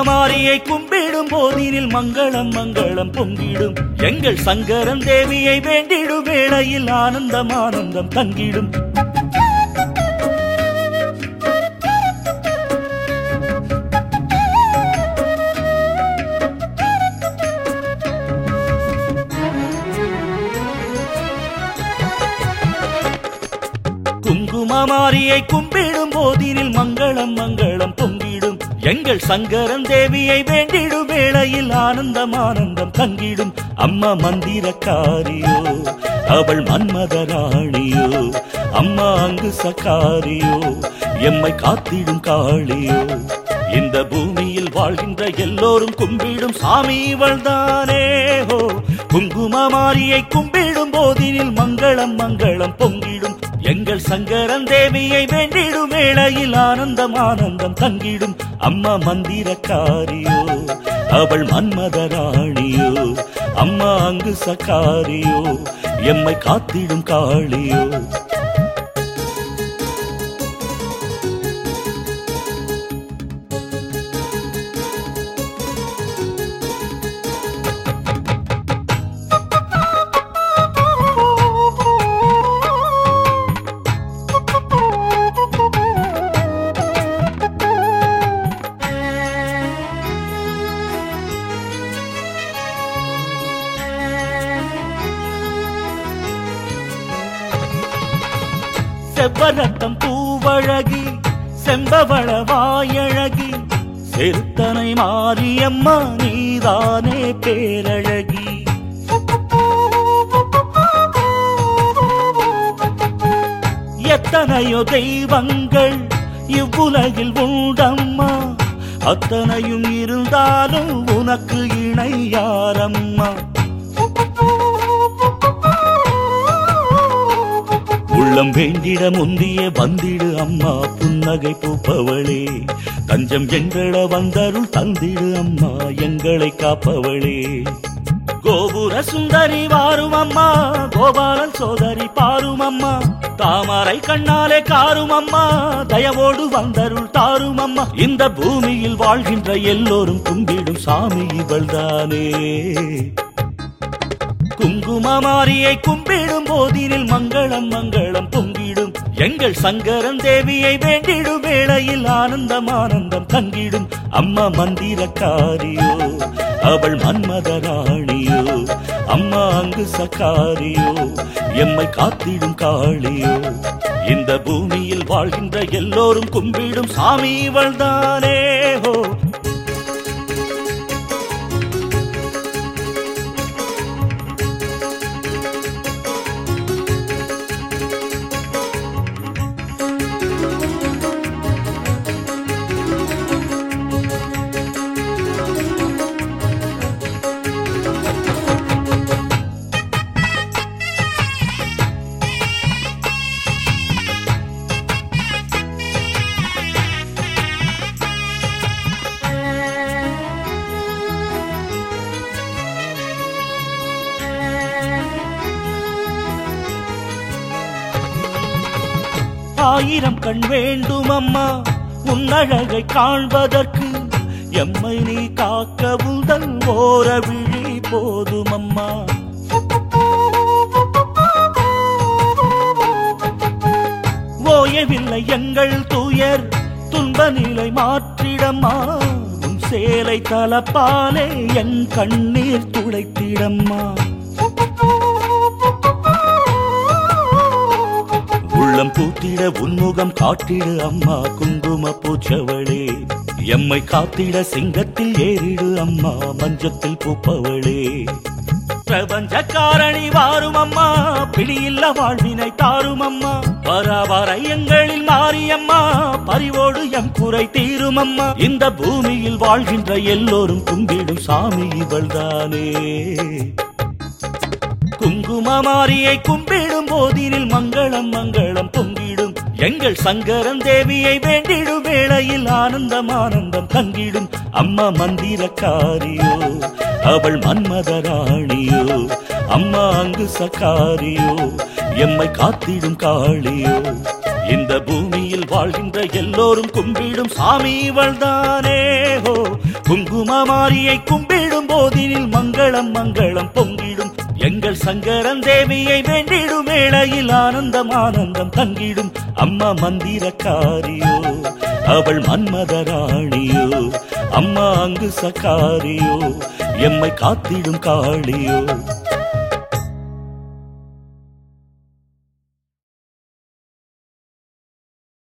குங்குமமாரியை கும்பிடும் போதினில் மங்களம் மங்களம் பொங்கிடும் எங்கள் சங்கரன் தேவியை வேண்டிடும் வேளையில் ஆனந்தம் ஆனந்தம் தங்கிடும் குங்குமமாரியை கும்பிடும் போதினில் மங்களம் மங்களம் பொங்கிடும் எங்கள் சங்கரன் தேவியை வேண்டிடும் வேளையில் ஆனந்தம் ஆனந்தம் தங்கிடும் அம்மா மந்திரக்காரியோ அவள் மன்மத ராணியோ அம்மா அங்கு சக்காரியோ எம்மை காத்திடும் காளியோ இந்த பூமியில் வாழ்கின்ற எல்லோரும் கும்பிடும் சாமி இவள்தானே ஹோ குங்குமமாரியை கும்பிடும் போதினில் மங்களம் மங்களம் பொங்கிடும் எங்கள் சங்கரன் தேவியை வேண்டிடும் வேளையில் ஆனந்தம் ஆனந்தம் தங்கிடும் அம்மா மந்திரக்காரியோ அவள் மன்மத ராணியோ அம்மா அங்கு சக்காரியோ எம்மை காத்திடும் காளியோ செவ்வரத்தம் பூவழகி செம்பவள வாயழகி செருத்தனை மாரியம்மா நீதானே பேரழகி எத்தனையோ தெய்வங்கள் இவ்வுலகில் உண்டம்மா அத்தனையும் இருந்தாலும் உனக்கு இணை யாரம்மா உள்ளம் வேண்டிட முந்திய வந்திடு அம்மா புன்னகை பூப்பவளே தஞ்சம் எங்கள வந்தருள் தந்திடு அம்மா எங்களை காப்பவளே கோபுர சுந்தரி வாரும் அம்மா கோபாலன் சோதரி பாரும் அம்மா தாமரை கண்ணாலே காரும் அம்மா தயவோடு வந்தருள் தாரும் அம்மா இந்த பூமியில் வாழ்கின்ற எல்லோரும் கும்பிடும் சாமி இவள்தானே குங்குமமாரியை கும்பிடும் போதினில் மங்களம் மங்களம் பொங்கிடும் எங்கள் சங்கரன் தேவியை வேண்டிடும் வேளையில் ஆனந்தம் ஆனந்தம் தங்கிடும் அம்மா மந்திரக்காரியோ அவள் மன்மத ராணியோ அம்மா அங்கு சக்காரியோ எம்மை காத்திடும் காளியோ இந்த பூமியில் வாழ்கின்ற எல்லோரும் கும்பிடும் சாமி இவள்தானே ஹோ ஆயிரம் கண் வேண்டும் அம்மா உன் அழகை காண்பதற்கு எம்மை நீ காக்க உந்தன் ஓர விழி போதும் அம்மா ஓயவில்லை எங்கள் துயர் துன்ப நிலை மாற்றிடம்மா உன் சேலை தலப்பாலே என் கண்ணீர் துளைத்திடம்மா உள்ளம் பூத்திட உன்முகம் காட்டிடு அம்மா குங்கும பூச்சவளே எம்மை காத்திட சிங்கத்தில் ஏறிடு அம்மா மஞ்சத்தில் பூப்பவளே பிரபஞ்ச காரணி வாரும் அம்மா பிடியில்ல வாழ்வினை தாரும் அம்மா வர வர எங்களில் மாரியம்மா பரிவோடு எம் குறை தீரும் அம்மா இந்த பூமியில் வாழ்கின்ற எல்லோரும் கும்பிடும் சாமி இவள்தானே குங்குமமாரியை கும்பிடும் போதினில் மங்களம் மங்களம் பொங்கிடும் எங்கள் சங்கரன் தேவியை வேண்டிடும் வேளையில் ஆனந்தம் ஆனந்தம் தங்கிடும் அம்மா மந்திரக்காரியோ அவள் மன்மத ராணியோ அம்மா அங்கு சக்காரியோ எம்மை காத்திடும் காளியோ இந்த பூமியில் வாழ்கின்ற எல்லோரும் கும்பிடும் சாமி இவள்தானே ஹோ குங்குமமாரியை கும்பிடும் போதினில் மங்களம் மங்களம் பொங்கிடும் எங்கள் சங்கரன் தேவியை வேண்டிடும் வேளையில் ஆனந்தம் ஆனந்தம் தங்கிடும் அம்மா மந்திரக்காரியோ அவள் மன்மத ராணியோ அம்மா அங்கு சக்காரியோ எம்மை காத்திடும் காளியோ